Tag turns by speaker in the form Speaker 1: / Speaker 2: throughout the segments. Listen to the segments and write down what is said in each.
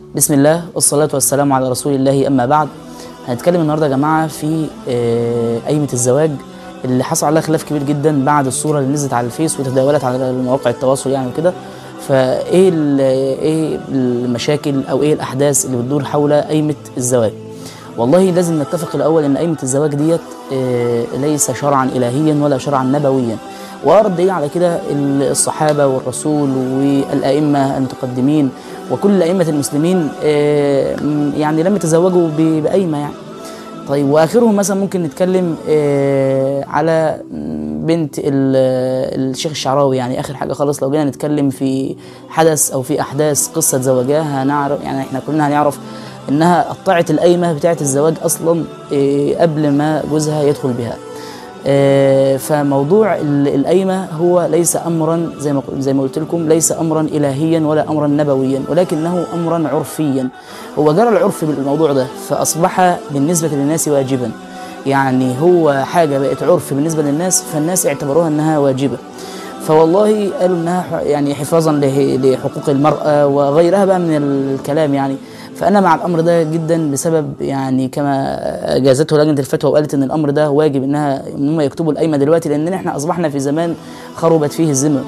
Speaker 1: بسم الله والصلاة والسلام على رسول الله أما بعد هنتكلم النهاردة يا جماعة في آه، قايمة الزواج اللي حصل عليها خلاف كبير جدا بعد الصورة اللي نزلت على الفيس وتداولت على مواقع التواصل يعني وكده فايه ال- ايه المشاكل او ايه الاحداث اللي بتدور حول قايمة الزواج والله لازم نتفق الاول ان قايمة الزواج ديت آه، ليس شرعا الهيا ولا شرعا نبويا وارد دليل على كده الصحابه والرسول والائمه المتقدمين وكل ائمه المسلمين آه، م- يعني لم يتزوجوا ب- بقايمه يعني طيب واخرهم مثلا ممكن نتكلم آه، على بنت ال- الشيخ الشعراوي يعني اخر حاجه خالص لو جينا نتكلم في حدث او في احداث قصه زواجها هنعرف يعني احنا كلنا هنعرف انها قطعت القايمه بتاعه الزواج اصلا آه، قبل ما جوزها يدخل بها آه، فموضوع ال- القايمه هو ليس امرا زي ما زي ما قلت لكم ليس امرا الهيا ولا امرا نبويا ولكنه امرا عرفيا هو جرى العرف بالموضوع ده فاصبح بالنسبه للناس واجبا يعني هو حاجه بقت عرف بالنسبه للناس فالناس اعتبروها انها واجبه فوالله قالوا انها ح- يعني حفاظا له- لحقوق المراه وغيرها بقى من الكلام يعني فانا مع الامر ده جدا بسبب يعني كما اجازته لجنه الفتوى وقالت ان الامر ده واجب انها ان هم يكتبوا القايمه دلوقتي لان احنا اصبحنا في زمان خربت فيه الذمم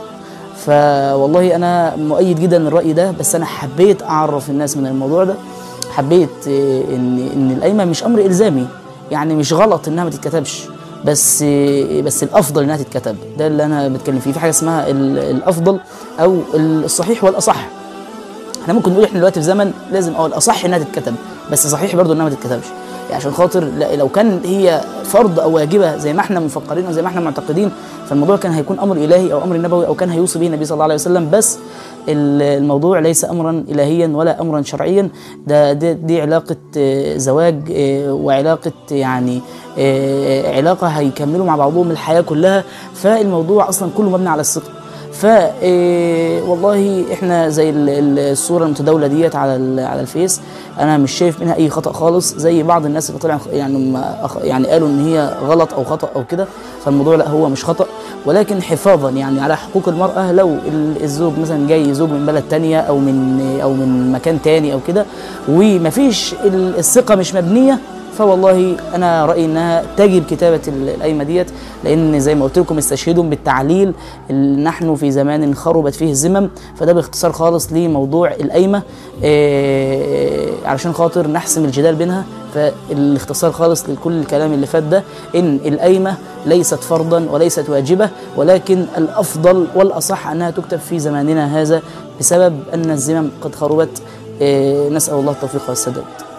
Speaker 1: فوالله انا مؤيد جدا للراي ده بس انا حبيت اعرف الناس من الموضوع ده حبيت إيه، ان ان القايمه مش امر الزامي يعني مش غلط انها ما تتكتبش بس إيه، بس الافضل انها تتكتب ده اللي انا بتكلم فيه في حاجه اسمها ال- الافضل او الصحيح والاصح احنا ممكن نقول احنا دلوقتي في زمن لازم اه الاصح انها تتكتب بس صحيح برضه انها ما تتكتبش يعني عشان خاطر لا- لو كان هي فرض او واجبه زي ما احنا مفكرين او زي ما احنا معتقدين فالموضوع كان هيكون امر الهي او امر نبوي او كان هيوصي به النبي صلى الله عليه وسلم بس ال- الموضوع ليس امرا الهيا ولا امرا شرعيا ده دي, دي علاقه آه، زواج آه، وعلاقه يعني آه، علاقه هيكملوا مع بعضهم الحياه كلها فالموضوع اصلا كله مبني على الثقه ف إيه، والله احنا زي ال- ال- الصوره المتداوله ديت على ال- على الفيس انا مش شايف منها اي خطا خالص زي بعض الناس اللي طلع يعني ما أخ- يعني قالوا ان هي غلط او خطا او كده فالموضوع لا هو مش خطا ولكن حفاظا يعني على حقوق المراه لو ال- الزوج مثلا جاي زوج من بلد تانية او من او من مكان تاني او كده ومفيش ال- الثقه مش مبنيه فوالله انا رايي انها تجب كتابه ال- القايمه ديت لان زي ما قلت لكم استشهدوا بالتعليل ال- نحن في زمان خربت فيه الذمم فده باختصار خالص لموضوع القايمه إيه علشان خاطر نحسم الجدال بينها فالاختصار خالص لكل الكلام اللي فات ده ان القايمه ليست فرضا وليست واجبه ولكن الافضل والاصح انها تكتب في زماننا هذا بسبب ان الذمم قد خربت إيه نسال الله التوفيق والسداد